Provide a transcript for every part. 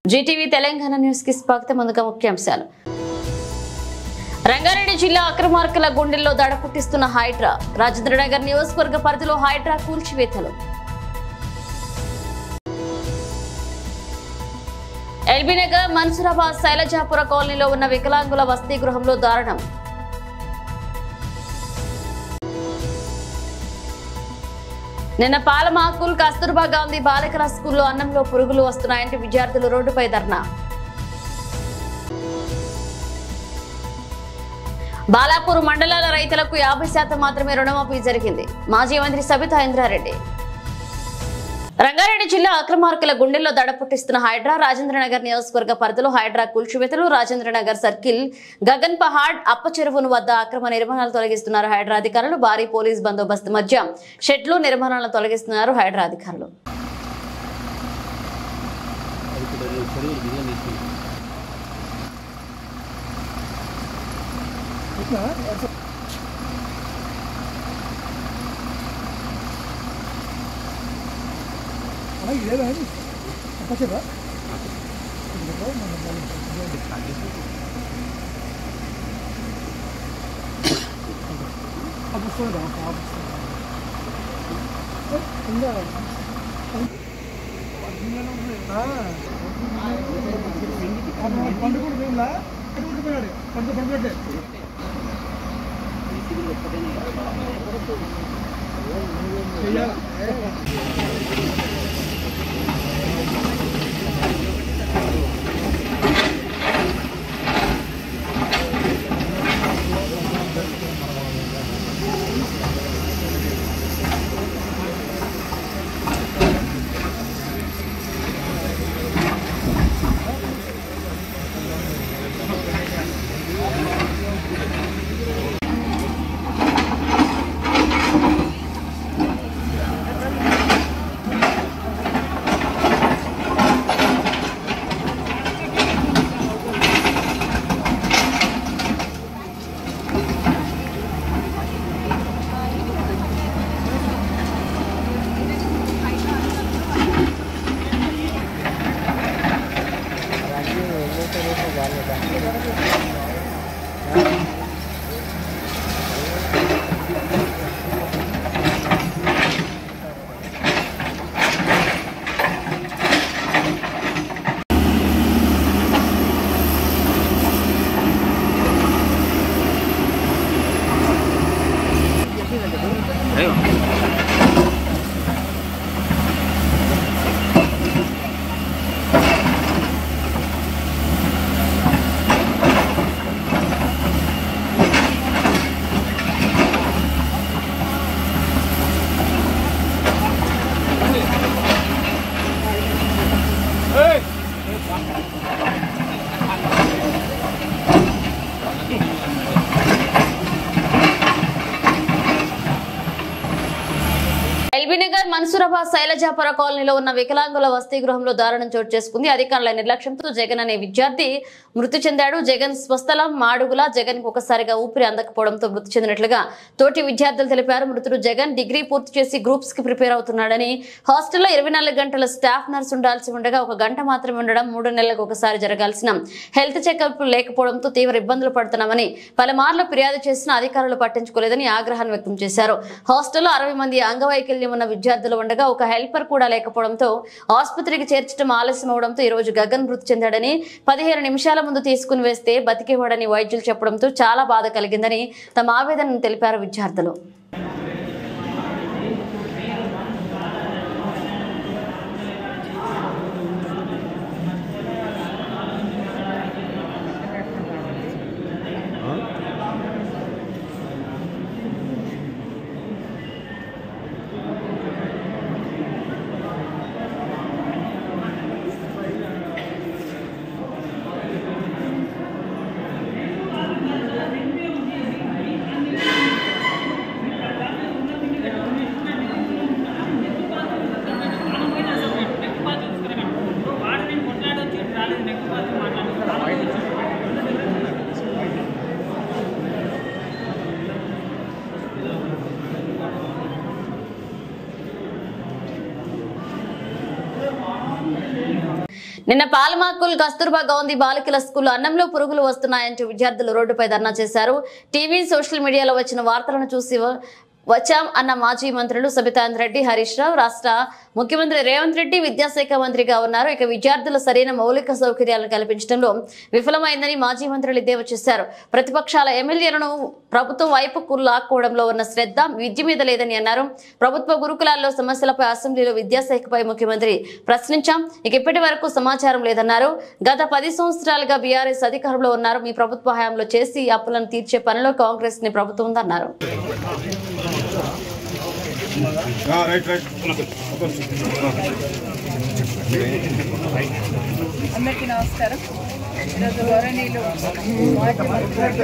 Zee TV Telangana news కి స్వాగతం ముందుగా ముఖ్యాంశాలు రంగారెడ్డి జిల్లా అక్రమార్కుల గుండెల్లో దడ పుట్టిస్తున్న హైడ్రా రాజేంద్రనగర్ నియోజకవర్గ పరిధిలో హైడ్రా కూల్చివేతలు ఎల్బీనగర్ మన్సూరాబాద్ శైలజాపుర కాలనీలో ఉన్న వికలాంగుల వసతి గృహంలో దారుణం నిన్న పాలమాకుల్ కస్తూర్బా గాంధీ బాలికల స్కూల్లో అన్నంలో పురుగులు వస్తున్నాయంటే విద్యార్థులు రోడ్డుపై ధర్నా బాలాపూర్ మండలాల రైతులకు యాభై శాతం మాత్రమే రుణమాఫీ జరిగింది మాజీ మంత్రి సబితా ఇంద్రారెడ్డి రంగారెడ్డి జిల్లా అక్రమార్కుల గుండెల్లో దడ పుట్టిస్తున్న హైడ్రా రాజేంద్రనగర్ నియోజకవర్గ పరిధిలో హైడ్రా కూల్చివేతలు రాజేంద్రనగర్ సర్కిల్ గగన్ పహాడ్ అప్ప చెరువును వద్ద అక్రమ నిర్మాణాలు తొలగిస్తున్నారు హైడ్రా అధికారులు భారీ పోలీస్ బందోబస్తు మధ్య షెడ్లు నిర్మాణాలను తొలగిస్తున్నారు హైడ్రా అధికారులు ఎల్బీనగర్ మన్సూరాబాద్ శైలజాపుర కాలనీలో ఉన్న వికలాంగుల వసతి గృహంలో దారుణం చోటు చేసుకుంది అధికారుల నిర్లక్ష్యంతో జగన్ అనే విద్యార్థి మృతి చెందాడు జగన్ స్వస్థలం మాడుగుల జగన్ కు ఒకసారిగా ఊపిరి అందకపోవడంతో మృతి చెందినట్లుగా తోటి విద్యార్థులు తెలిపారు మృతుడు జగన్ డిగ్రీ పూర్తి చేసి గ్రూప్స్ కి ప్రిపేర్ అవుతున్నాడని హాస్టల్లో ఇరవై నాలుగు గంటల స్టాఫ్ నర్స్ ఉండాల్సి ఉండగా ఒక గంట మాత్రమే ఉండడం మూడు నెలలకు ఒకసారి జరగాల్సిన హెల్త్ చెకప్ లేకపోవడంతో తీవ్ర ఇబ్బందులు పడుతున్నామని పలుమార్లు ఫిర్యాదు చేసినా అధికారులు పట్టించుకోలేదని ఆగ్రహాన్ని వ్యక్తం చేశారు హాస్టల్లో అరవై మంది అంగవైకల్యం ఉన్న విద్యార్థులు ఉండగా ఒక హెల్పర్ కూడా లేకపోవడంతో ఆసుపత్రికి చేర్చడం ఆలస్యం అవడంతో ఈ రోజు గగన్ మృతి చెందాడని పదిహేను నిమిషాల ముందు తీసుకుని వేస్తే బతికేవాడని వైద్యులు చెప్పడంతో చాలా బాధ కలిగిందని తమ ఆవేదనను తెలిపారు విద్యార్థులు నిన్న పాలమాకుల్ కస్తూర్బా గాంధీ బాలికల స్కూల్లో అన్నంలో పురుగులు వస్తున్నాయంటూ విద్యార్థులు రోడ్డుపై ధర్నా చేశారు టీవీ సోషల్ మీడియాలో వచ్చిన వార్తలను చూసి వ- వచ్చాం అన్న మాజీ మంత్రులు సబితాంద్ రెడ్డి హరీష్ రావు రాష్ట్ర ముఖ్యమంత్రి రేవంత్ రెడ్డి విద్యాశాఖ మంత్రిగా ఉన్నారు ఇక విద్యార్థులు సరైన మౌలిక సౌకర్యాలను కల్పించడంలో విఫలమైందని మాజీ మంత్రులు ఎద్దేవా చేశారు ప్రతిపక్షాల ఎమ్మెల్యేలను ప్రభుత్వం వైపుకు లాక్కోవడంలో ఉన్న శ్రద్ధ విద్య మీద లేదని అన్నారు ప్రభుత్వ గురుకులాల్లో సమస్యలపై అసెంబ్లీలో విద్యాశాఖపై ముఖ్యమంత్రి ప్రశ్నించాం ఇక ఇప్పటి వరకు సమాచారం లేదన్నారు గత పది సంవత్సరాలుగా బీఆర్ఎస్ అధికారంలో ఉన్నారు మీ ప్రభుత్వ హయాంలో చేసి ఈ అప్పులను తీర్చే పనిలో కాంగ్రెస్ ని ప్రభుత్వం ఉందన్నారు రైట్ రైట్ అందరికీ నమస్కారం ఈరోజు గౌరవనీయులు మాజీ మంత్రి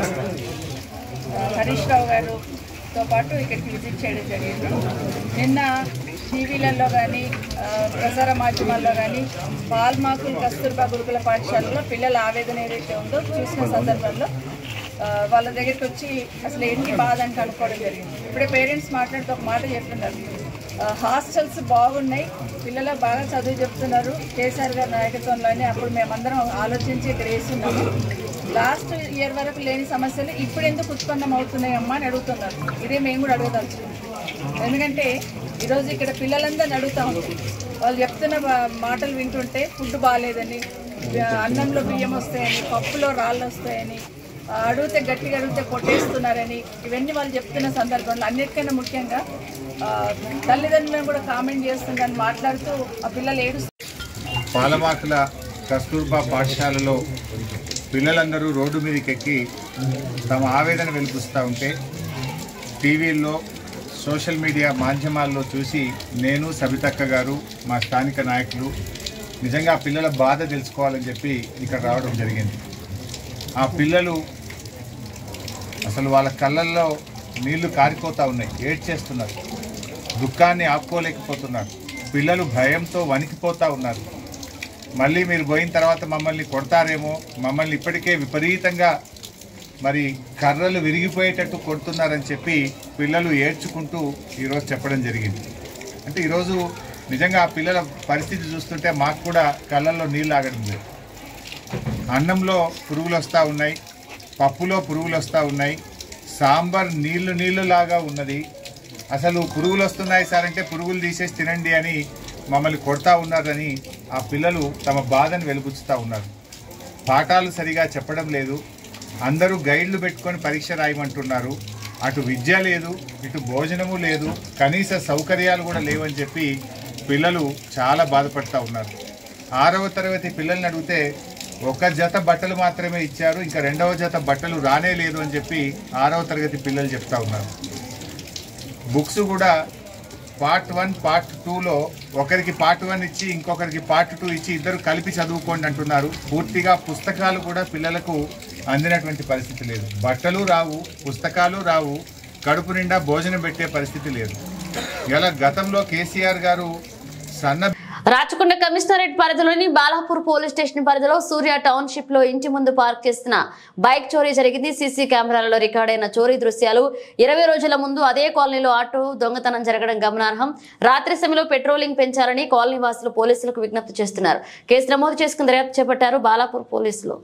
హరీష్ రావు గారుతో పాటు ఇక్కడికి విజిట్ చేయడం జరిగింది నిన్న టీవీలలో కానీ ప్రసార మాధ్యమాల్లో కానీ పాల్మాకుల్ కస్తూర్బా గురుకుల పాఠశాలలో పిల్లల ఆవేదన ఏదైతే ఉందో చూసిన సందర్భంలో ఆ, వాళ్ళ దగ్గరికి వచ్చి అసలు ఏంటి బాధ అని కనుక్కోవడం జరిగింది ఇప్పుడే పేరెంట్స్ మాట్లాడుతూ ఒక మాట చెప్తున్నారు ఆ, హాస్టల్స్ బాగున్నాయి పిల్లలు బాగా చదువు చెప్తున్నారు కేసీఆర్ గారి నాయకత్వంలోనే అప్పుడు మేమందరం ఆలోచించి ఇక్కడ వేస్తున్నాము లాస్ట్ ఇయర్ వరకు లేని సమస్యలు ఇప్పుడు ఎందుకు ఉత్పన్నం అవుతున్నాయి అమ్మా అని అడుగుతున్నారు ఇదే మేము కూడా అడగదలుచుకున్నాం ఎందుకంటే ఈరోజు ఇక్కడ పిల్లలందరిని అడుగుతా ఉంటాం వాళ్ళు చెప్తున్న బా- మాటలు వింటుంటే ఫుడ్ బాగాలేదని ఆ, అన్నంలో బియ్యం వస్తాయని పప్పులో రాళ్ళు వస్తాయని ఆ, అడిగితే గట్టిగా అడిగితే కొట్టేస్తున్నారని ఇవన్నీ వాళ్ళు చెప్తున్న సందర్భంలో అన్నిటికన్నా ముఖ్యంగా ఆ, తల్లిదండ్రులను కూడా కామెంట్ చేస్తుందని మాట్లాడుతూ ఆ పిల్లలు ఏడు పాలమాకుల కస్తూర్బా పాఠశాలలో పిల్లలందరూ రోడ్డు మీదకి ఎక్కి తమ ఆవేదన వెలిపిస్తూ ఉంటే టీవీల్లో సోషల్ మీడియా మాధ్యమాల్లో చూసి నేను సబితక్క గారు మా స్థానిక నాయకులు నిజంగా ఆ పిల్లల బాధ తెలుసుకోవాలని చెప్పి ఇక్కడ రావడం జరిగింది ఆ పిల్లలు అసలు వాళ్ళ కళ్ళల్లో నీళ్లు కారిపోతూ ఉన్నాయి ఏడ్చేస్తున్నారు దుఃఖాన్ని ఆపుకోలేకపోతున్నారు పిల్లలు భయంతో వణికిపోతూ ఉన్నారు మళ్ళీ మీరు పోయిన తర్వాత మమ్మల్ని కొడతారేమో మమ్మల్ని ఇప్పటికే విపరీతంగా మరి కర్రలు విరిగిపోయేటట్టు కొడుతున్నారని చెప్పి పిల్లలు ఏడ్చుకుంటూ ఈరోజు చెప్పడం జరిగింది అంటే ఈరోజు నిజంగా ఆ పిల్లల పరిస్థితి చూస్తుంటే మాకు కూడా కళ్ళల్లో నీళ్ళు ఆగడం లేదు అన్నంలో పురుగులు వస్తూ ఉన్నాయి పప్పులో పురుగులు వస్తూ ఉన్నాయి సాంబార్ నీళ్లు నీళ్లు లాగా ఉన్నది అసలు పురుగులు వస్తున్నాయి సార్ అంటే పురుగులు తీసేసి తినండి అని మమ్మల్ని కొడతా ఉన్నారని ఆ పిల్లలు తమ బాధను వెలుగుచుతూ ఉన్నారు పాఠాలు సరిగా చెప్పడం లేదు అందరూ గైడ్లు పెట్టుకొని పరీక్ష రాయమంటున్నారు అటు విద్య లేదు ఇటు భోజనము లేదు కనీస సౌకర్యాలు కూడా లేవని చెప్పి పిల్లలు చాలా బాధపడుతూ ఉన్నారు ఆరవ తరగతి పిల్లల్ని అడిగితే ఒక జత బట్టలు మాత్రమే ఇచ్చారు ఇంకా రెండవ జత బట్టలు రానే లేదు అని చెప్పి ఆరవ తరగతి పిల్లలు చెప్తా ఉన్నారు బుక్స్ కూడా పార్ట్ వన్ పార్ట్ టూలో ఒకరికి పార్ట్ వన్ ఇచ్చి ఇంకొకరికి పార్ట్ టూ ఇచ్చి ఇద్దరు కలిపి చదువుకోండి అంటున్నారు పూర్తిగా పుస్తకాలు కూడా పిల్లలకు అందినటువంటి పరిస్థితి లేదు బట్టలు రావు పుస్తకాలు రావు కడుపు నిండా భోజనం పెట్టే పరిస్థితి లేదు ఇలా గతంలో కేసీఆర్ గారు సన్న రాచకొండ కమిషనరేట్ పరిధిలోని బాలాపూర్ పోలీస్ స్టేషన్ పరిధిలో సూర్య టౌన్షిప్ లో ఇంటి ముందు పార్క్ చేసిన బైక్ చోరీ జరిగింది సీసీ కెమెరాలలో రికార్డైన చోరీ దృశ్యాలు ఇరవై రోజుల ముందు అదే కాలనీలో ఆటో దొంగతనం జరగడం గమనార్హం రాత్రి సమయంలో పెట్రోలింగ్ పెంచాలని కాలనీ వాసులు పోలీసులకు విజ్ఞప్తి చేస్తున్నారు కేసు నమోదు చేసుకుని దర్యాప్తు చేపట్టారు బాలాపూర్ పోలీసులు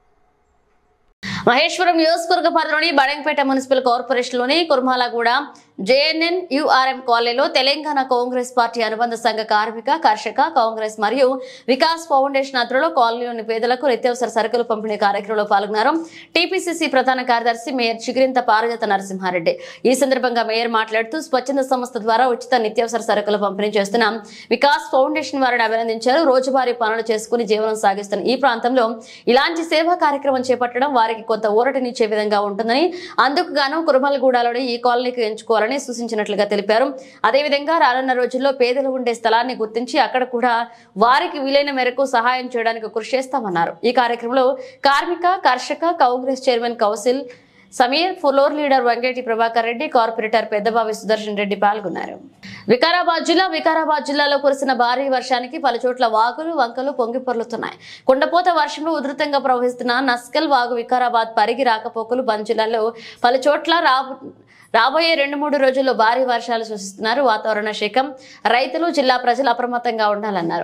మహేశ్వరం నియోజకవర్గ పరిధిలోని బడంగపేట మున్సిపల్ కార్పొరేషన్ లోని కుర్మాలగూడ జేఎన్ఎన్ యుఆర్ఎం కాలనీలో తెలంగాణ కాంగ్రెస్ పార్టీ అనుబంధ సంఘ కార్మిక కర్షక కాంగ్రెస్ మరియు వికాస్ ఫౌండేషన్ ఆధ్వర్యంలో కాలనీలోని పేదలకు నిత్యావసర సరుకులు పంపిణీ కార్యక్రమంలో పాల్గొన్నారు టీపీసీసీ ప్రధాన కార్యదర్శి మేయర్ చిగిరింత పారజాత నరసింహారెడ్డి ఈ సందర్భంగా మేయర్ మాట్లాడుతూ స్వచ్ఛంద సంస్థ ద్వారా ఉచిత నిత్యావసర సరుకులు పంపిణీ చేస్తున్న వికాస్ ఫౌండేషన్ వారిని అభినందించారు రోజువారీ పనులు చేసుకుని జీవనం సాగిస్తున్న ఈ ప్రాంతంలో ఇలాంటి సేవా కార్యక్రమం చేపట్టడం వారికి కొంత ఊరటనిచ్చే విధంగా ఉంటుందని అందుకు గాను కురుమలగూడలోని ఈ కాలనీకి ఎంచుకోవాలని సూచించినట్లుగా తెలిపారు అదేవిధంగా రానున్న రోజుల్లో పేదలు ఉండే స్థలాన్ని గుర్తించి అక్కడ కూడా వారికి వీలైన మేరకు సహాయం చేయడానికి కృషి చేస్తామన్నారు ఈ కార్యక్రమంలో Karmika Karshaka Congress chairman council Sameer floor leader Venkati Prabhakar Reddy corporator Peddabavi Sudarshan Reddy పాల్గొన్నారు వికారాబాద్ జిల్లా వికారాబాద్ జిల్లాలో కురిసిన భారీ వర్షానికి పలు చోట్ల వాగులు వంకలు పొంగి పొర్లుతున్నాయి కుండపోత వర్షంలో ఉధృతంగా ప్రవహిస్తున్న నస్కల్ వాగు వికారాబాద్ పరిగి రాకపోకలు బంద్ జిల్లాలో పలు చోట్ల రాబో రాబోయే రెండు మూడు రోజుల్లో భారీ వర్షాలు సూచిస్తున్నారు వాతావరణ శాఖ రైతులు జిల్లా ప్రజలు అప్రమత్తంగా ఉండాలన్నారు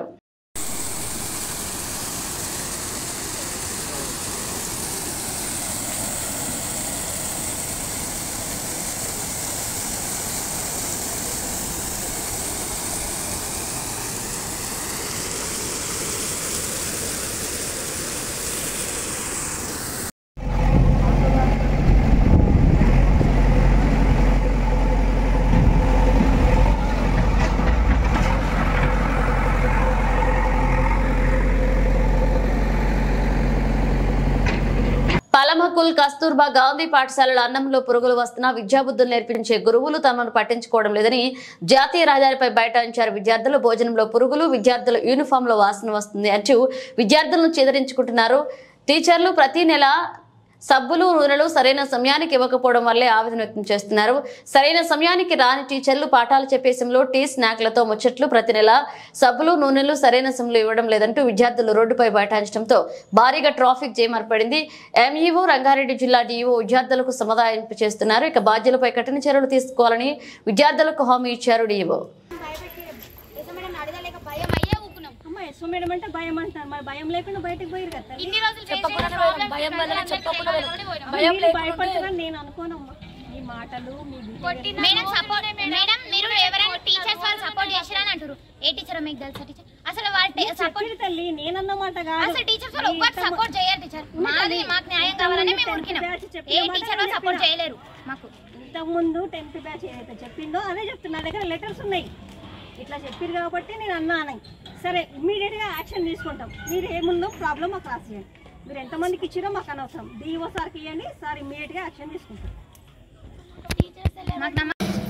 పలమకుల్ కస్తూర్బా గాంధీ పాఠశాలల అన్నంలో పురుగులు వస్తున్నా విద్యాబుద్ధులు నేర్పించే గురువులు తమను పట్టించుకోవడం లేదని జాతీయ రహదారిపై బైఠాయించారు విద్యార్థులు భోజనంలో పురుగులు విద్యార్థుల యూనిఫామ్ లో వాసన వస్తుంది అంటూ విద్యార్థులను చెదరించుకుంటున్నారు టీచర్లు ప్రతి నెల సబ్బులు నూనెలు సరైన సమయానికి ఇవ్వకపోవడం వల్లే ఆవేదన వ్యక్తం చేస్తున్నారు సరైన సమయానికి రాని టీచర్లు పాఠాలు చెప్పే సమయంలో టీ స్నాక్లతో ముచ్చట్లు ప్రతి నెల సబ్బులు నూనెలు సరైన సమయంలో ఇవ్వడం లేదంటూ విద్యార్థులు రోడ్డుపై బైఠాయించడంతో భారీగా ట్రాఫిక్ జామ్ ఏర్పడింది ఎంఈఓ రంగారెడ్డి జిల్లా డీఈఓ విద్యార్థులకు సమాధానింపు చేస్తున్నారు ఇక బాధ్యులపై కఠిన చర్యలు తీసుకోవాలని విద్యార్థులకు హామీ ఇచ్చారు డీఈఓ మేడం అడగలేక భయం అయ్యే ఊపుకున్నాం అమ్మ ఎస్ఓ మేడం అంటే భయం అంటారు మరి భయం లేకుండా బయటకు పోయారు కదా తల్లి. ఇన్ని రోజులు చెప్పకుండా భయం వల్ల చెప్పకుండా మీరు భయపడతారని నేను అనుకోనమ్మా మీ మాటలు మీ behavior. మేడం సపోర్ట్ మేడం మీరు ఎవరైనా టీచర్స్ వాళ్ళు సపోర్ట్ చేసిరని అంటారు ఏ టీచర్ మీకు తెలుసా టీచర్ అసలు వాళ్ళు సపోర్ట్ చెప్పిరు తల్లి నేనన్నమాట కాదు అసలు టీచర్స్ వాళ్ళు ఒక్కటి సపోర్ట్ చేయరు టీచర్ మాది మాకు న్యాయం కావాలని మేము ఉరికినాం ఏ టీచర్ వాళ్ళు సపోర్ట్ చేయలేరు మాకు ఇంతకు ముందు టెన్త్ బ్యాచ్ ఏదైతే చెప్పిందో అదే చెప్తున్నా నా దగ్గర లెటర్స్ ఉన్నాయి ఇట్లా చెప్పారు కాబట్టి నేను అన్నాను సరే ఇమ్మీడియట్ గా యాక్షన్ తీసుకుంటాం మీరు ఏముందో ప్రాబ్లం మాకు రాసియండి మీరు ఎంతమందికి ఇచ్చిరో మాకు అనవసరం డిఓ సార్కి ఇవ్వండి సార్ ఇమ్మీడియట్ గా యాక్షన్ తీసుకుంటాం మాకు నమ్మకం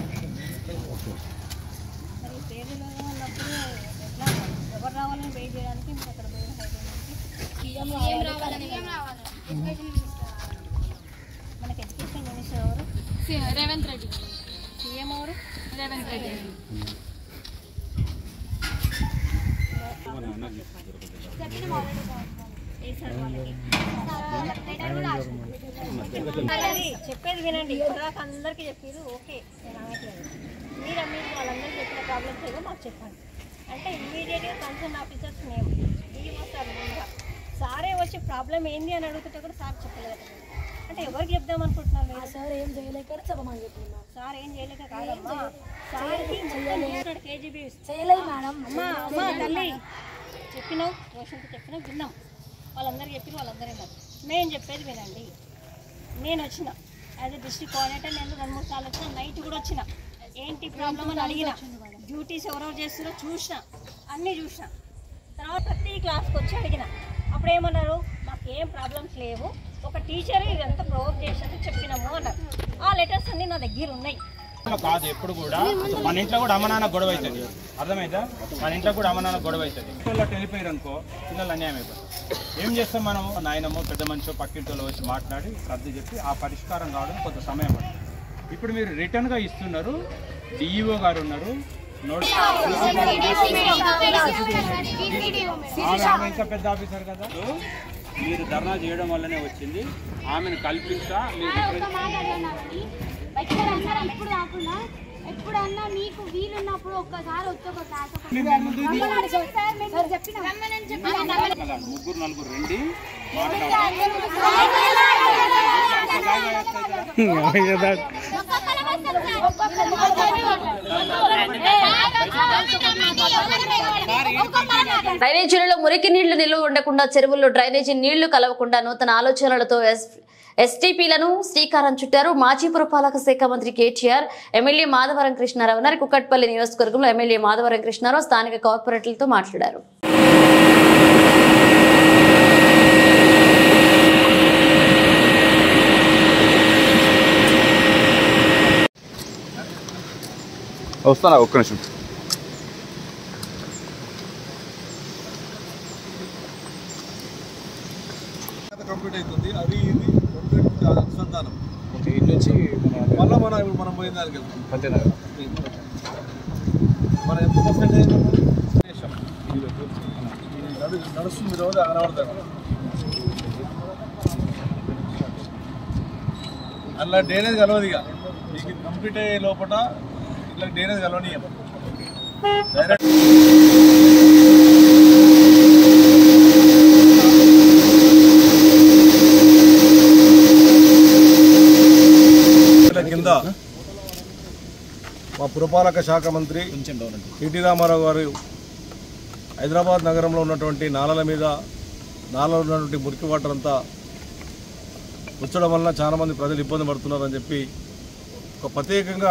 మరి పేరులో ఉన్నప్పుడు ఎట్లా ఎవరు రావాలని వెయిట్ చేయడానికి మీకు అక్కడ పోయిన మనకి ఎడ్యుకేషన్ మినిస్టర్ ఎవరు రేవంత్ రెడ్డి సీఎం ఎవరు రేవంత్ రెడ్డి ఏ సార్ వాళ్ళకి చెప్పేది వినండి ఇప్పటిదాకా అందరికీ చెప్పారు ఓకే నేను అనట్లేదు మీరు మీరు వాళ్ళందరికీ చెప్పిన ప్రాబ్లమ్స్ ఏదో మాకు చెప్పండి అంటే ఇమ్మీడియట్గా కన్సర్న్ ఆఫీసర్స్ మేము డిఓ సార్ ముందుగా సారే వచ్చి ప్రాబ్లం ఏంది అని అడుగుతుంటే కూడా సార్ చెప్పలేదు అంటే ఎవరికి చెప్దాం అనుకుంటున్నారు మీరు సార్ ఏం చేయలేక చెప్పమని చెప్తున్నారు సార్ ఏం చేయలేక కాదమ్మా సార్కి మొత్తం కేజీబీ చేయలేదు మేడం అమ్మా అమ్మా తల్లి చెప్పినావు రోషన్కి చెప్పినా విన్నాం వాళ్ళందరూ చెప్పిన వాళ్ళందరూ విన్నారు నేను చెప్పేది వినండి నేను వచ్చిన యాజ్ ఎ డిస్ట్రిక్ట్ కోఆర్డినేటర్ నేను రెండు మూడు సార్లు వచ్చిన నైట్ కూడా వచ్చిన ఏంటి ప్రాబ్లం అని అడిగిన డ్యూటీస్ ఎవరెవరు చేస్తారో చూసిన అన్నీ చూసిన తర్వాత ప్రతి క్లాస్కి వచ్చి అడిగిన అప్పుడు ఏమన్నారు మాకు ఏం ప్రాబ్లమ్స్ లేవు ఒక టీచర్ ఇదంతా ప్రొవోక్ చేసినట్టు చెప్పినాము అన్నారు ఆ లెటర్స్ అన్నీ నా దగ్గర ఉన్నాయి ఇంట్లో కాదు ఎప్పుడు కూడా మన ఇంట్లో కూడా అమ్మ నాన్న గొడవ అవుతుంది అర్థమైందా మన ఇంట్లో కూడా అమ్మ నాన్న గొడవ అవుతుంది పిల్లలు వెళ్ళిపోయారు అనుకో పిల్లలు అన్యాయం అయిపోతుంది ఏం చేస్తాం మనం నాయనమో పెద్ద మనిషి పక్కింట్లో వచ్చి మాట్లాడి సర్ది చెప్పి ఆ పరిష్కారం కావడం కొంత సమయం పడుతుంది ఇప్పుడు మీరు రిటర్న్గా ఇస్తున్నారు డిఈఓ గారు ఉన్నారు నోట్ ఆమె ఆమె ఇంకా పెద్ద ఆఫీసర్ కదా మీరు ధర్నా చేయడం వల్లనే వచ్చింది ఆమెను కల్పిస్తా మీరు ఎప్పుడు కాకుండా ఎప్పుడన్నా మీకు వీలున్నప్పుడు ఒక్కసారి వచ్చి ఒక క్లాస్ కాదు, ముగ్గురు నలుగురు రండి మాట్లాడదాం డ్రైనేజీలలో మురికి నీళ్లు నిల్వ ఉండకుండా చెరువుల్లో డ్రైనేజీ నీళ్లు కలవకుండా నూతన ఆలోచనలతో ఎస్ ఎస్టీపీలను శ్రీకారం చుట్టారు మాజీ పురపాలక శాఖ మంత్రి కేటీఆర్ ఎమ్మెల్యే మాధవరం కృష్ణారావు ఉన్నారు కుక్కట్పల్లి నియోజకవర్గంలో ఎమ్మెల్యే మాధవరం కృష్ణారావు స్థానిక కార్పొరేటర్లతో మాట్లాడారు వస్తానా ఒక్క నిమిషం కంప్లీట్ అవుతుంది అది ఇది రెండు అనుసంధానం మళ్ళీ మనం ఇప్పుడు మనం పోయిన దానికి వెళ్తాం మన ఎంత పర్సెంటేజ్ నడు నడుస్తుంది రోజు కనబడతాడు అలా డ్రైనేజ్ కలవదు ఇక మీకు ఇది కంప్లీట్ అయ్యే లోపల ఇట్లా డ్రైనేజ్ కలవనీయం డైరెక్ట్ ఏళ్ల కింద మా పురపాలక శాఖ మంత్రి ఎన్టీ రామారావు గారు హైదరాబాద్ నగరంలో ఉన్నటువంటి నాలల మీద నాలలో ఉన్నటువంటి మురికి వాటర్ అంతా వచ్చడం వలన చాలా మంది ప్రజలు ఇబ్బంది పడుతున్నారని చెప్పి ఒక ప్రత్యేకంగా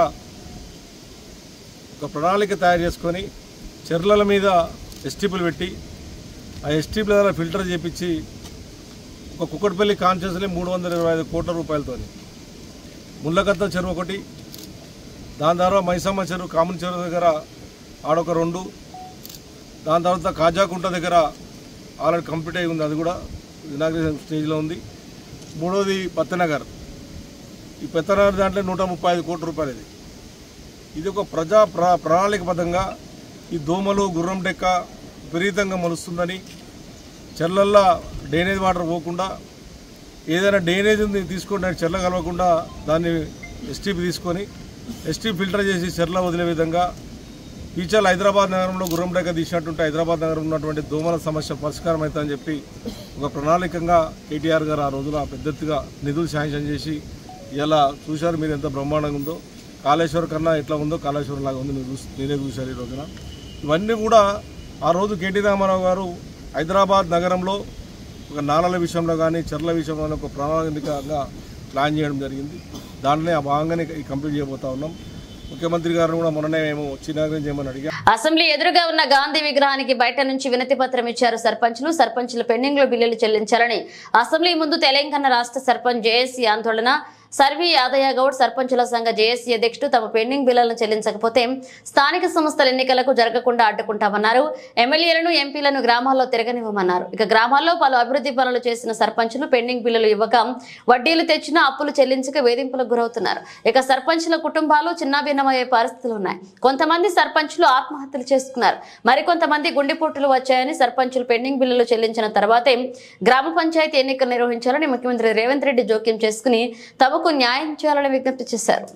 ఒక ప్రణాళిక తయారు చేసుకొని చెర్లల మీద ఎస్టీపీలు పెట్టి ఆ ఎస్టీపీల ద్వారా ఫిల్టర్ చేపించి ఒక కుక్కటిపల్లి కాన్షియస్లీ మూడు వందల ఇరవై ఐదు కోట్ల రూపాయలతోని ముళ్ళకత్త చెరువు ఒకటి దాని తర్వాత మైసమ్మ చెరువు కామన్ చెరువు దగ్గర ఆడొక రెండు దాని తర్వాత కాజాకుంట దగ్గర ఆల్రెడీ కంప్లీట్ అయి ఉంది అది కూడా ఇనాగ్రేషన్ స్టేజ్లో ఉంది మూడోది పత్తనగర్ ఈ పెత్తనగర్ దాంట్లో నూట ముప్పై ఐదు కోట్ల రూపాయలు ఇది ఇది ఒక ప్రజా ప్ర ప్రణాళికబద్ధంగా ఈ దోమలు గుర్రం డెక్క విపరీతంగా మలుస్తుందని చెర్లల్లో డ్రైనేజ్ వాటర్ పోకుండా ఏదైనా డ్రైనేజ్ ఉంది తీసుకొని చెర్ల కలవకుండా దాన్ని ఎస్టీపీ తీసుకొని ఎస్టీ ఫిల్టర్ చేసి చెర్ల వదిలే విధంగా ఫ్యూచర్లో హైదరాబాద్ నగరంలో గుర్రం డెక్క తీసినట్టుంటే హైదరాబాద్ నగరంలో ఉన్నటువంటి దోమల సమస్య పరిష్కారం అవుతుందని చెప్పి ఒక ప్రణాళికంగా కేటీఆర్ గారు ఆ రోజున పెద్ద ఎత్తుగా నిధులు శాంక్షన్ చేసి ఇలా చూశారు మీరు ఎంత బ్రహ్మాండంగా ఉందో కాళేశ్వరం కన్నా ఎట్లా ఉందో కాళేశ్వరం లాగా ఉంది మీరు చూసి మీరే చూశారు ఈ రోజున ఇవన్నీ కూడా ఆ రోజు కేటీ రామారావు గారు హైదరాబాద్ నగరంలో ఒక నాలల విషయంలో కానీ చెర్ల విషయంలో కానీ ఒక ప్రణాళికంగా ప్లాన్ చేయడం జరిగింది దాంట్లోనే ఆ భాగంగానే ఈ కంప్లీట్ చేయబోతా ఉన్నాం ముఖ్యమంత్రి గారిని కూడా మొన్ననే మేము చిన్నాగ్రం చేయమని అడిగాం అసెంబ్లీ ఎదురుగా ఉన్న గాంధీ విగ్రహానికి బయట నుంచి వినతి పత్రం ఇచ్చారు సర్పంచ్లు సర్పంచ్లు పెండింగ్ లో బిల్లులు చెల్లించాలని అసెంబ్లీ ముందు తెలంగాణ రాష్ట్ర సర్పంచ్ జేఏసీ ఆందోళన సర్వీ యాదయ్య గౌడ్ సర్పంచుల సంఘ జేఏసీ అధ్యక్షుడు తమ పెండింగ్ బిల్లులను చెల్లించకపోతే స్థానిక సంస్థల ఎన్నికలకు జరగకుండా అడ్డుకుంటామన్నారు ఎమ్మెల్యేలను ఎంపీలను గ్రామాల్లో తిరగనివ్వమన్నారు ఇక గ్రామాల్లో పలు అభివృద్ధి పనులు చేసిన సర్పంచులు పెండింగ్ బిల్లులు ఇవ్వక వడ్డీలు తెచ్చిన అప్పులు చెల్లించక వేధింపులకు గురవుతున్నారు ఇక సర్పంచుల కుటుంబాలు చిన్నాభిన్నమయ్యే పరిస్థితులు ఉన్నాయి కొంతమంది సర్పంచులు ఆత్మహత్యలు చేసుకున్నారు మరికొంతమంది గుండెపోటులు వచ్చాయని సర్పంచులు పెండింగ్ బిల్లులు చెల్లించిన తర్వాతే గ్రామ పంచాయతీ ఎన్నికలు నిర్వహించాలని ముఖ్యమంత్రి రేవంత్ రెడ్డి జోక్యం చేసుకుని తమకు న్యాయం చేయాలని విజ్ఞప్తి చేశారు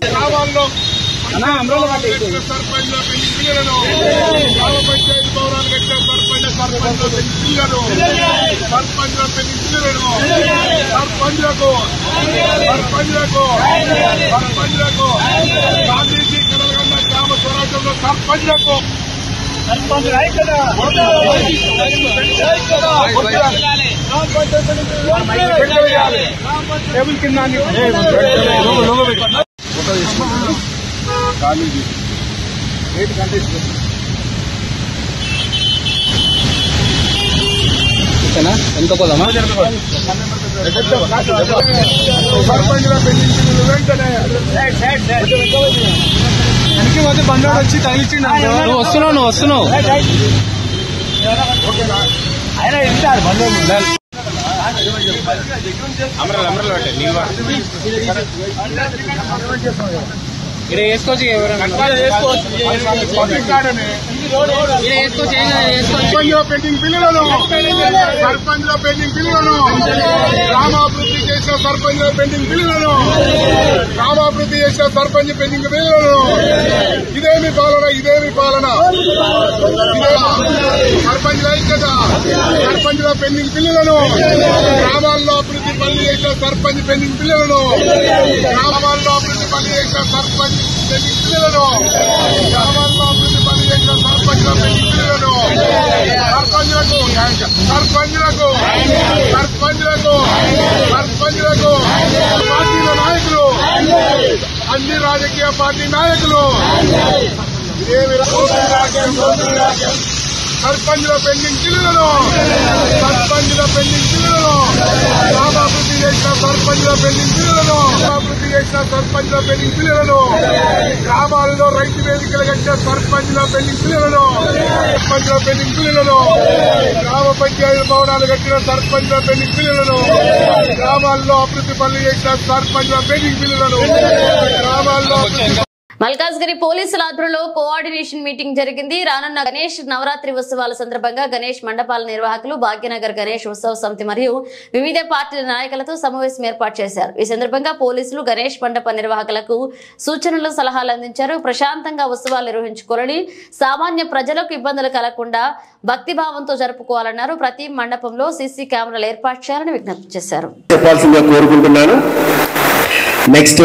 ఖాళీ చేసి రేటు కంటెస్ట్ వచ్చి తగిలిచ్చిండు నువ్వు వస్తున్నావు నువ్వు వస్తున్నావు పెండింగ్ బిల్లులను సర్పంచ్ లో పెండింగ్ బిల్లులను గ్రామాభివృద్ధి చేసిన సర్పంచ్ లో పెండింగ్ బిల్లులను గ్రామాభివృద్ధి చేసిన సర్పంచ్ పెండింగ్ బిల్లులను ఇదేమి పాలన ఇదేమి పాలన సర్పంచ్ ఐక్యత సర్పంచ్ లో పెండింగ్ బిల్లులను గ్రామాల్లో అభివృద్ధి పనులు చేసిన సర్పంచ్ పెండింగ్ బిల్లులను గ్రామాల్లో అభివృద్ధి పని చేసిన సర్పంచ్ పెళ్లిలను గ్రామాల్లో అభివృద్ధి పని చేసిన సర్పంచ్ పెళ్లిలను సర్పంచులకు సర్పంచులకు సర్పంచులకు సర్పంచులకు పార్టీల నాయకులు అన్ని రాజకీయ పార్టీ నాయకులు ఏమి రాజ్యం రాజ్యం సర్పంచుల పెండింగ్ బిల్లులను సర్పంచుల పెండింగ్ బిల్లులను గ్రామాభివృద్ధి చేసిన సర్పంచుల పెండింగ్ బిల్లులను గ్రామాభివృద్ధి చేసిన సర్పంచుల పెండింగ్ బిల్లులను గ్రామాలలో రైతు వేదికలు కట్టిన సర్పంచుల పెండింగ్ బిల్లులను సర్పంచుల పెండింగ్ బిల్లులను గ్రామ పంచాయతీ భవనాలు కట్టిన సర్పంచుల పెండింగ్ బిల్లులను గ్రామాల్లో అభివృద్ధి పనులు చేసిన సర్పంచుల పెండింగ్ బిల్లులను గ్రామాల్లో అభివృద్ధి మల్కాజ్గిరి పోలీసుల ఆధ్వర్యంలో కోఆర్డినేషన్ మీటింగ్ జరిగింది రానున్న గణేష్ నవరాత్రి ఉత్సవాల సందర్భంగా గణేష్ మండపాల నిర్వాహకులు భాగ్యనగర్ గణేష్ ఉత్సవ సమితి మరియు వివిధ పార్టీల నాయకులతో సమావేశం ఏర్పాటు చేశారు ఈ సందర్భంగా పోలీసులు గణేష్ మండప నిర్వాహకులకు సూచనలు సలహాలు అందించారు ప్రశాంతంగా ఉత్సవాలు నిర్వహించుకోవాలని సామాన్య ప్రజలకు ఇబ్బందులు కలగకుండా భక్తిభావంతో జరుపుకోవాలన్నారు ప్రతి మండపంలో సీసీ కెమెరాలు ఏర్పాటు చేయాలని విజ్ఞప్తి చేశారు చెప్పాల్సిందిగా కోరుకుంటున్నాను నెక్స్ట్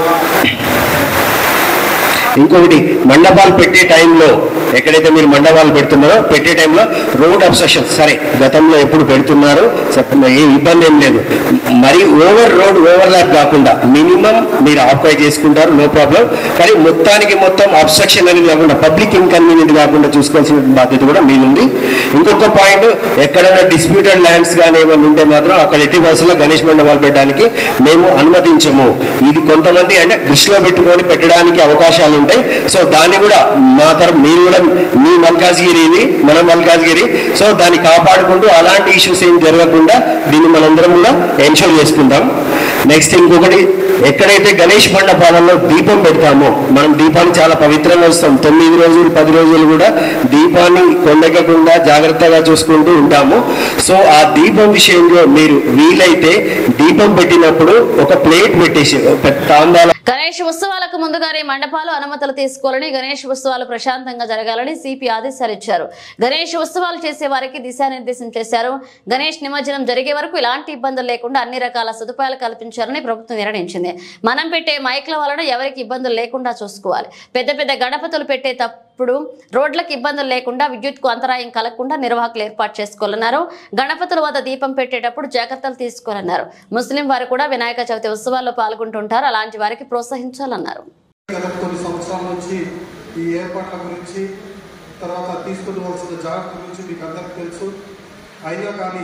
ఇంకొకటి మండపాలు పెట్టే టైంలో ఎక్కడైతే మీరు మండపాలు పెడుతున్నారో పెట్టే టైంలో రోడ్ అబ్సెషన్ సరే గతంలో ఎప్పుడు పెడుతున్నారు చెప్పండి ఏ ఇబ్బంది ఏం లేదు మరి ఓవర్ రోడ్ ఓవర్ ల్యాప్ కాకుండా మినిమం మీరు ఆక్యుపై చేసుకుంటారు నో ప్రాబ్లం కానీ మొత్తానికి మొత్తం అబ్స్ట్రక్షన్ అనేది కాకుండా పబ్లిక్ ఇన్కన్వీనియంట్ కాకుండా చూసుకోవాల్సిన బాధ్యత కూడా మీది ఇంకొక పాయింట్ ఎక్కడైనా డిస్ప్యూటెడ్ ల్యాండ్స్ కానీ ఏమైనా ఉంటే మాత్రం అక్కడ ఎట్టి బస్సులో గణేష్ మండపాలు పెట్టడానికి మేము అనుమతించము ఇది కొంతమంది అంటే దృష్టిలో పెట్టుకొని పెట్టడానికి అవకాశాలు ఉంటాయి సో దాన్ని కూడా మా తరపు మీరు కూడా మీ మల్కాజ్గిరి ఇది మన మల్కాజ్గిరి సో దాన్ని కాపాడుకుంటూ అలాంటి ఇష్యూస్ ఏం జరగకుండా దీన్ని మనందరం కూడా ఎన్షూర్ చేసుకుంటాం నెక్స్ట్ ఇంకొకటి ఎక్కడైతే గణేష్ మండపాలలో దీపం పెడతామో మనం దీపాన్ని చాలా పవిత్రంగా వస్తాం తొమ్మిది రోజులు పది రోజులు కూడా దీపాన్ని కొండెక్కకుండా జాగ్రత్తగా చూసుకుంటూ ఉంటాము సో ఆ దీపం విషయంలో మీరు వీలైతే దీపం పెట్టినప్పుడు ఒక ప్లేట్ పెట్టేసి ఒక తాంబాల గణేష్ ఉత్సవాలకు ముందుగానే మండపాలు అనుమతులు తీసుకోవాలని గణేష్ ఉత్సవాలు ప్రశాంతంగా జరగాలని సిపి ఆదేశాలు ఇచ్చారు గణేష్ ఉత్సవాలు చేసే వారికి దిశానిర్దేశం చేశారు గణేష్ నిమజ్జనం జరిగే వరకు ఎలాంటి ఇబ్బందులు లేకుండా అన్ని రకాల సదుపాయాలు కల్పించాలని ప్రభుత్వం నిర్ణయించింది మనం పెట్టే మైక్ల వలన ఎవరికి ఇబ్బందులు లేకుండా చూసుకోవాలి పెద్ద పెద్ద గణపతులు పెట్టే తప్పుడు రోడ్లకు ఇబ్బందులు లేకుండా విద్యుత్కు అంతరాయం కలగకుండా నిర్వాహకులు ఏర్పాటు చేసుకోవాలన్నారు గణపతుల వద్ద దీపం పెట్టేటప్పుడు జాగ్రత్తలు తీసుకోవాలన్నారు ముస్లిం వారు కూడా వినాయక చవితి ఉత్సవాల్లో పాల్గొంటుంటారు అలాంటి వారికి ప్రోత్సహించాలన్నారు గత కొన్ని సంవత్సరాల నుంచి ఈ ఏర్పాట్ల గురించి తర్వాత తీసుకోవాల్సిన జాగ్రత్తల గురించి మీకు అందరికీ తెలుసు అయినా కానీ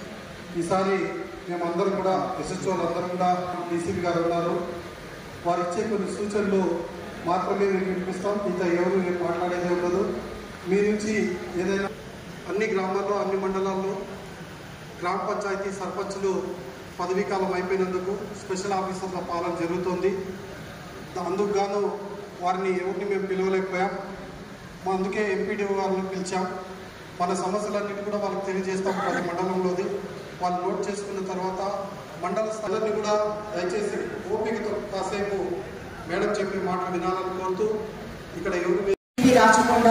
ఈసారి మేమందరం కూడా ఎస్ఎస్ఓలు అందరం కూడా డీసీపీ గారు ఉన్నారు వారు ఇచ్చే కొన్ని సూచనలు మాత్రమే మేము వినిపిస్తాం మిగతా ఎవరు మేము మాట్లాడేది ఉండదు మీ నుంచి ఏదైనా అన్ని గ్రామాల్లో అన్ని మండలాల్లో గ్రామ పంచాయతీ సర్పంచులు పదవీ కాలం అయిపోయినందుకు స్పెషల్ ఆఫీసర్ల పాలన జరుగుతోంది అందుకు గాను వారిని ఎవరిని మేము పిలవలేకపోయాం మా అందుకే ఎంపీడీఓ గారిని పిలిచాం మన సమస్యలన్నిటి కూడా వాళ్ళకి తెలియజేస్తాం ప్రతి మండలంలోది వాళ్ళు నోట్ చేసుకున్న తర్వాత మండల స్థలాన్ని కూడా దయచేసి ఓపికతో కాసేపు మేడం చెప్పే మాటలు వినాలని కోరుతూ ఇక్కడ ఎవరు ఇది రాచకొండ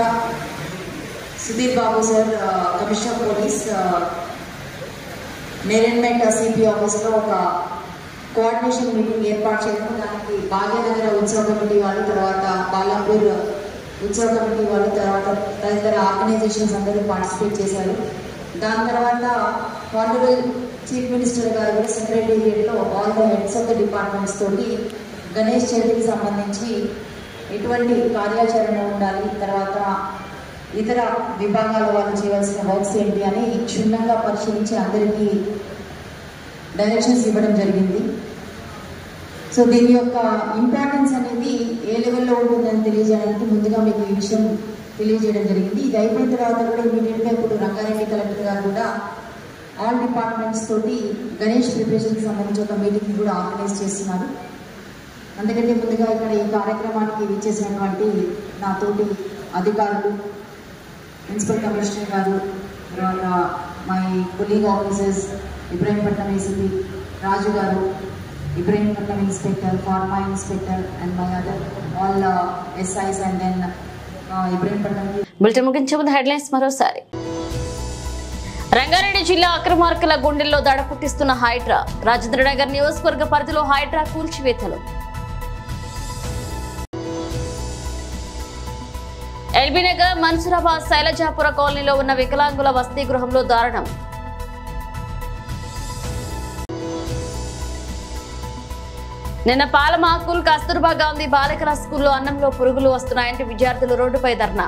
సుధీర్ బాబు సార్ ఆ, కమిషనర్ పోలీస్ ఆ, మేనేజ్మెంట్ సిపి ఆఫీస్లో ఒక కోఆర్డినేషన్ మీటింగ్ ఏర్పాటు చేయడం దానికి భాగ్యనగర ఉత్సవ కమిటీ వాళ్ళు తర్వాత బాలాపూర్ ఉత్సవ కమిటీ వాళ్ళు తర్వాత తదితర ఆర్గనైజేషన్స్ అందరూ పార్టిసిపేట్ చేశారు దాని తర్వాత ఆనరబుల్ చీఫ్ మినిస్టర్ గారు కూడా సెక్రటేరియట్లో all the heads of the departments తోటి గణేష్ చవితికి సంబంధించి ఎటువంటి కార్యాచరణ ఉండాలి తర్వాత ఇతర విభాగాల వాళ్ళు చేయవలసిన వర్క్స్ ఏంటి అని క్షుణ్ణంగా పరిశీలించి అందరికీ డైరెక్షన్స్ ఇవ్వడం జరిగింది సో దీని యొక్క ఇంపార్టెన్స్ అనేది ఏ లెవెల్లో ఉంటుందని తెలియజేయడానికి ముందుగా మీకు ఈ విషయం తెలియజేయడం జరిగింది ఇది అయిపోయిన తర్వాత కూడా ఇమీడియట్గా ఇప్పుడు రంగారెడ్డి కలెక్టర్ గారు కూడా ఆల్ డిపార్ట్మెంట్స్ తోటి గణేష్ ప్రిపరేషన్కి సంబంధించి ఒక మీటింగ్ కూడా ఆర్గనైజ్ చేస్తున్నారు అందుకంటే ముందుగా ఇక్కడ ఈ కార్యక్రమానికి విచ్చేసినటువంటి నాతోటి అధికారులు ప్రిన్సిపల్ కమిషనర్ గారు తర్వాత my colleague officers Ibrahimpatnam ACP Raju గారు Ibrahimpatnam inspector pharma inspector and my other all SIs and then Ibrahimpatnam bulletin ముగించే ముందు హెడ్లైన్స్ మరోసారి రంగారెడ్డి జిల్లా అక్రమార్కుల గుండెల్లో దడ పుట్టిస్తున్న హైడ్రా రాజేంద్రనగర్ నియోజకవర్గ పరిధిలో హైడ్రా కూల్చివేతలు ఎల్బీనగర్ మన్సూరాబాద్ శైలజాపుర కాలనీలో ఉన్న వికలాంగుల వసతి గృహంలో దారుణం నిన్న పాలమాకుల్ కస్తూర్బా గాంధీ బాలికల స్కూల్లో అన్నంలో పురుగులు వస్తున్నాయంటే విద్యార్థులు రోడ్డుపై ధర్నా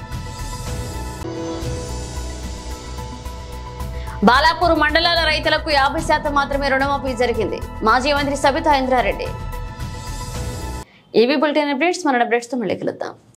బాలాపూర్ మండలాల రైతులకు యాభై శాతం మాత్రమే రుణమాఫీ జరిగింది మాజీ మంత్రి సబితా ఇంద్రారెడ్డి ఏవీ బులెటిన్ అప్డేట్స్ మన అప్డేట్స్తో మళ్ళీ కలుద్దాం